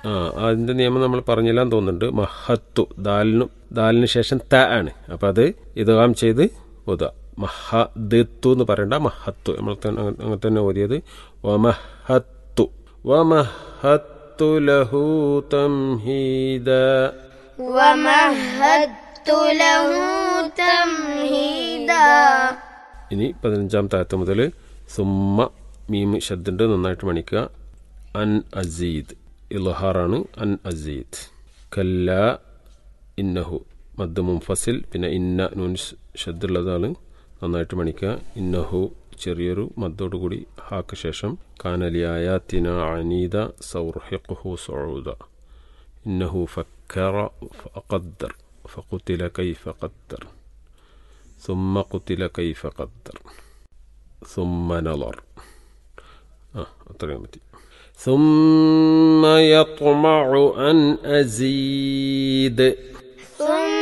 ആ അതിന്റെ നിയമം നമ്മൾ പറഞ്ഞില്ലാന്ന് തോന്നുന്നുണ്ട് മഹത്തു ദാലിനു ദാലിന് ശേഷം ത ആണ് അപ്പം അത് ഇതാം ചെയ്ത് ഓതുക മഹദത്തു എന്ന് പറയണ്ട മഹത്തു നമ്മൾ തന്നെ അങ്ങ- അങ്ങനെ തന്നെ ഓതിയത് വമഹത്തു വമഹത്തു ലഹു തംഹീദ ومهدت له تمهيدا ഇനി പതിനഞ്ചാം താഴത്ത് മുതൽ സുമ്മ മീം ശബ്ദുണ്ട് നന്നായിട്ട് മണിക്കുക അൻ അസീദ് ഇൽഹാറാണ് അൻ അസീദ് കല്ല ഇന്നഹു മദ് മുംഫസിൽ പിന്നെ ഇന്ന നൂൻ ശബ്ദുള്ളതാണ് നന്നായിട്ട് മണിക്കുക ഇന്നഹു ചെറിയൊരു മദ്ദോട് കൂടി ഹാക്ക് ശേഷം കാനലിയായാത്തിന അനീദ സൗർഹിഖുഹു സൗദ ഇന്നഹു ഫക്കറ ഫഖദ്ദർ ഫഖുതില കൈഫ ഖദ്ദർ ثم قتل كيف قدر ثم نظر آه أطرق متي ثم يطمع أن أزيد